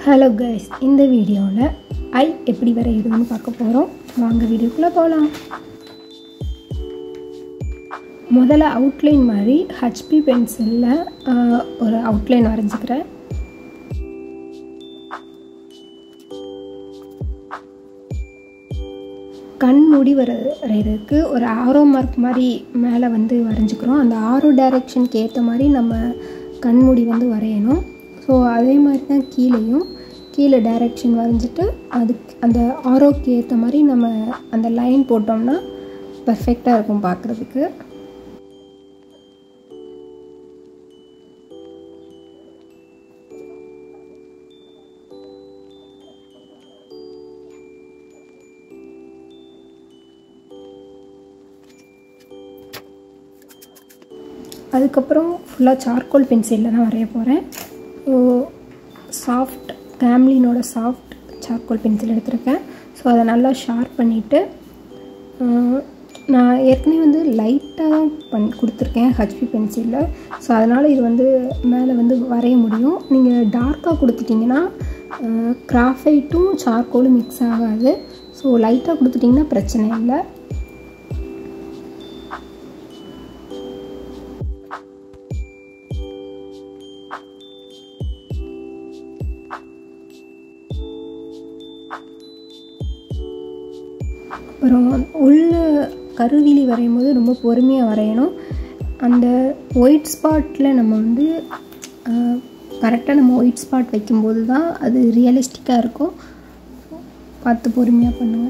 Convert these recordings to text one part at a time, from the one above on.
Hello guys இந்த வீடியோவில் ஐ எப்படி வரையுதுன்னு பார்க்க போகிறோம் வாங்க வீடியோக்குள்ளே போகலாம் முதல்ல அவுட்லைன் மாதிரி ஹச்பி பென்சிலில் ஒரு அவுட்லைன் வரைஞ்சிக்கிறேன் கண் மூடி வர வரைகிறதுக்கு ஒரு ஆரோ மார்க் மாதிரி மேலே வந்து வரைஞ்சிக்கிறோம் அந்த ஆரோ டைரெக்ஷனுக்கு ஏற்ற மாதிரி நம்ம கண்மூடி வந்து வரையணும் ஸோ அதே மாதிரி தான் கீழேயும் கீழே டைரெக்ஷன் வரைஞ்சிட்டு அதுக்கு அந்த ஆரோக்கு ஏற்ற மாதிரி நம்ம அந்த லைன் போட்டோம்னா பர்ஃபெக்டாக இருக்கும் பார்க்குறதுக்கு அதுக்கப்புறம் ஃபுல்லாக சார்கோல் பென்சிலில் தான் வரைய போகிறேன் ஸோ சாஃப்ட் கேம்லினோட சாஃப்ட் சார்கோல் பென்சில் எடுத்திருக்கேன் ஸோ அதை நல்லா ஷார்ப் பண்ணிவிட்டு நான் ஏற்கனவே வந்து லைட்டாக தான் பண் கொடுத்துருக்கேன் ஹச்பி பென்சிலில் ஸோ அதனால் இது வந்து மேலே வந்து வரைய முடியும் நீங்கள் டார்க்காக கொடுத்துட்டிங்கன்னா கிராஃபைட்டும் சார்கோலும் மிக்ஸ் ஆகாது ஸோ லைட்டாக கொடுத்துட்டிங்கன்னா பிரச்சனை இல்லை அப்புறம் உள்ள கருவிழி வரையும் போது ரொம்ப பொறுமையாக வரையணும் அந்த ஒயிட் ஸ்பாட்டில் நம்ம வந்து கரெக்டாக நம்ம ஒயிட் ஸ்பாட் வைக்கும்போது தான் அது ரியலிஸ்டிக்காக இருக்கும் பார்த்து பொறுமையாக பண்ணுங்கள்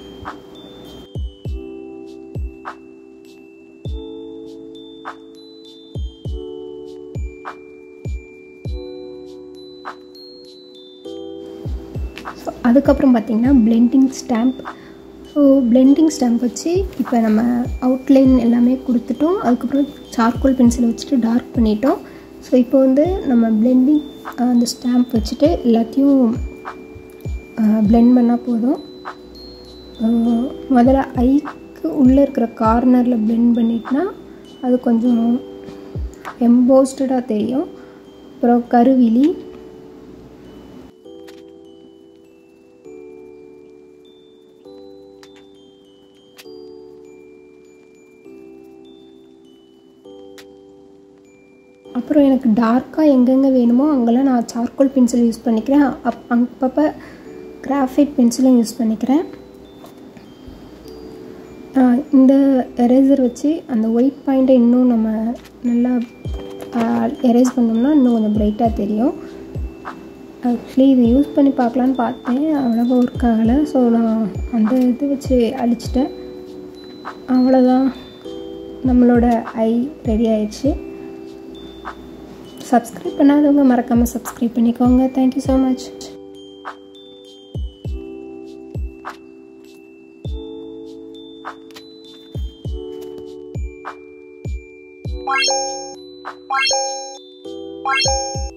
ஸோ அதுக்கப்புறம் பார்த்திங்கன்னா blending stamp so blending stamp வச்சு இப்போ நம்ம அவுட்லைன் எல்லாமே கொடுத்துட்டோம் அதுக்கப்புறம் சார்கோல் பென்சிலை வச்சுட்டு டார்க் பண்ணிட்டோம் ஸோ இப்போ வந்து நம்ம பிளெண்டிங் அந்த ஸ்டாம்ப் வச்சுட்டு எல்லாத்தையும் பிளெண்ட் பண்ணால் போதும் முதல்ல ஐக்கு உள்ளே இருக்கிற கார்னரில் பிளெண்ட் பண்ணிட்டுனா அது கொஞ்சம் எம்போஸ்டாக தெரியும் அப்புறம் கருவிழி அப்புறம் எனக்கு டார்க்காக எங்கெங்கே வேணுமோ அங்கெல்லாம் நான் சார்கோல் பென்சில் யூஸ் பண்ணிக்கிறேன் அப் அப்பப்போ கிராஃபைட் பென்சிலும் யூஸ் பண்ணிக்கிறேன் இந்த எரேசர் வச்சு அந்த ஒயிட் பாயிண்ட்டை இன்னும் நம்ம நல்லா எரேஸ் பண்ணோம்னா இன்னும் கொஞ்சம் பிரைட்டாக தெரியும் ஆக்சுவலி இதை யூஸ் பண்ணி பார்க்கலான்னு பார்த்தேன் அவ்வளோவா ஒர்க் ஆகலை ஸோ நான் அந்த இது வச்சு அழிச்சிட்டேன் அவ்வளோதான் நம்மளோட ஐ ரெடி ஆயிடுச்சு சப்ஸ்கிரைப் பண்ணாதவங்க மறக்காமல் சப்ஸ்கிரைப் பண்ணிக்கோங்க thank you so much Thank you.